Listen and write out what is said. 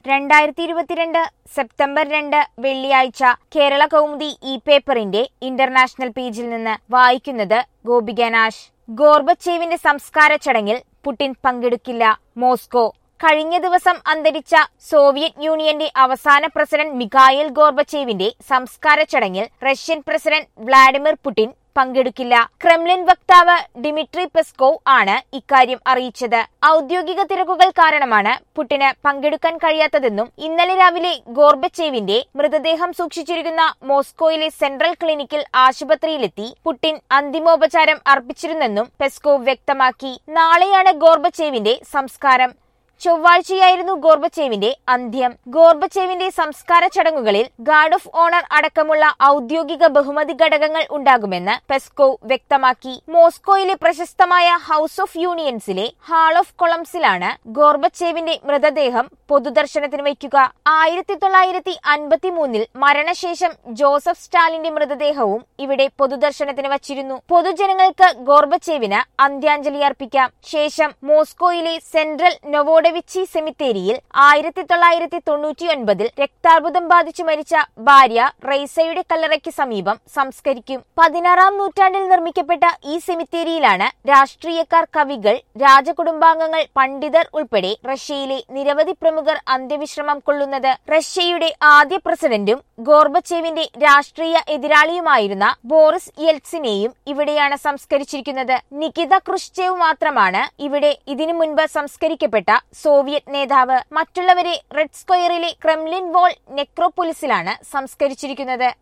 രണ്ടായിരത്തി ഇരുപത്തിരണ്ട് സെപ്റ്റംബർ രണ്ട് വെള്ളിയാഴ്ച കേരള കൗമുദി ഇ പേപ്പറിന്റെ ഇന്റർനാഷണൽ പേജിൽ നിന്ന് വായിക്കുന്നത് ഗോപിക നാഷ് ഗോർബച്ചേവിന്റെ സംസ്കാര ചടങ്ങിൽ പുടിൻ പങ്കെടുക്കില്ല മോസ്കോ കഴിഞ്ഞ ദിവസം അന്തരിച്ച സോവിയറ്റ് യൂണിയന്റെ അവസാന പ്രസിഡന്റ് മിഖായിൽ ഗോർബച്ചേവിന്റെ സംസ്കാര ചടങ്ങിൽ റഷ്യൻ പ്രസിഡന്റ് വ്ളാഡിമിർ പുടിൻ പങ്കെടുക്കില്ല ക്രെംലിൻ വക്താവ് ഡിമിട്രി പെസ്കോവ് ആണ് ഇക്കാര്യം അറിയിച്ചത് ഔദ്യോഗിക തിരക്കുകൾ കാരണമാണ് പുടിന് പങ്കെടുക്കാൻ കഴിയാത്തതെന്നും ഇന്നലെ രാവിലെ ഗോർബച്ചേവിന്റെ മൃതദേഹം സൂക്ഷിച്ചിരിക്കുന്ന മോസ്കോയിലെ സെൻട്രൽ ക്ലിനിക്കിൽ ആശുപത്രിയിലെത്തി പുടിൻ അന്തിമോപചാരം അർപ്പിച്ചിരുന്നെന്നും പെസ്കോവ് വ്യക്തമാക്കി നാളെയാണ് ഗോർബച്ചേവിന്റെ സംസ്കാരം ചൊവ്വാഴ്ചയായിരുന്നു ഗോർബച്ചേവിന്റെ അന്ത്യം ഗോർബച്ചേവിന്റെ സംസ്കാര ചടങ്ങുകളിൽ ഗാർഡ് ഓഫ് ഓണർ അടക്കമുള്ള ഔദ്യോഗിക ബഹുമതി ഘടകങ്ങൾ ഉണ്ടാകുമെന്ന് പെസ്കോവ് വ്യക്തമാക്കി മോസ്കോയിലെ പ്രശസ്തമായ ഹൌസ് ഓഫ് യൂണിയൻസിലെ ഹാൾ ഓഫ് കൊളംസിലാണ് ഗോർബച്ചേവിന്റെ മൃതദേഹം പൊതുദർശനത്തിന് വയ്ക്കുക ആയിരത്തി തൊള്ളായിരത്തി അൻപത്തി മൂന്നിൽ മരണശേഷം ജോസഫ് സ്റ്റാലിന്റെ മൃതദേഹവും ഇവിടെ പൊതുദർശനത്തിന് വച്ചിരുന്നു പൊതുജനങ്ങൾക്ക് ഗോർബച്ചേവിന് അന്ത്യാഞ്ജലി അർപ്പിക്കാം ശേഷം മോസ്കോയിലെ സെൻട്രൽ നൊവോഡവിച്ചി സെമിത്തേരിയിൽ ആയിരത്തി തൊള്ളായിരത്തി തൊണ്ണൂറ്റി ഒൻപതിൽ രക്താർബുദം ബാധിച്ചു മരിച്ച ഭാര്യ റെയ്സയുടെ കല്ലറയ്ക്ക് സമീപം സംസ്കരിക്കും പതിനാറാം നൂറ്റാണ്ടിൽ നിർമ്മിക്കപ്പെട്ട ഈ സെമിത്തേരിയിലാണ് രാഷ്ട്രീയക്കാർ കവികൾ രാജകുടുംബാംഗങ്ങൾ പണ്ഡിതർ ഉൾപ്പെടെ റഷ്യയിലെ നിരവധി പ്രമുഖർ അന്ത്യവിശ്രമം കൊള്ളുന്നത് റഷ്യയുടെ ആദ്യ പ്രസിഡന്റും ഗോർബച്ചേവിന്റെ രാഷ്ട്രീയ എതിരാളിയുമായിരുന്ന ബോറിസ് യെൽസിനെയും ഇവിടെയാണ് സംസ്കരിച്ചിരിക്കുന്നത് നികിത ക്രുഷ്ചേവ് മാത്രമാണ് ഇവിടെ ഇതിനു മുൻപ് സംസ്കരിക്കപ്പെട്ട സോവിയറ്റ് നേതാവ് മറ്റുള്ളവരെ റെഡ് സ്ക്വയറിലെ ക്രെംലിൻ വോൾ നെക്രോപോളിസിലാണ് സംസ്കരിച്ചിരിക്കുന്നത്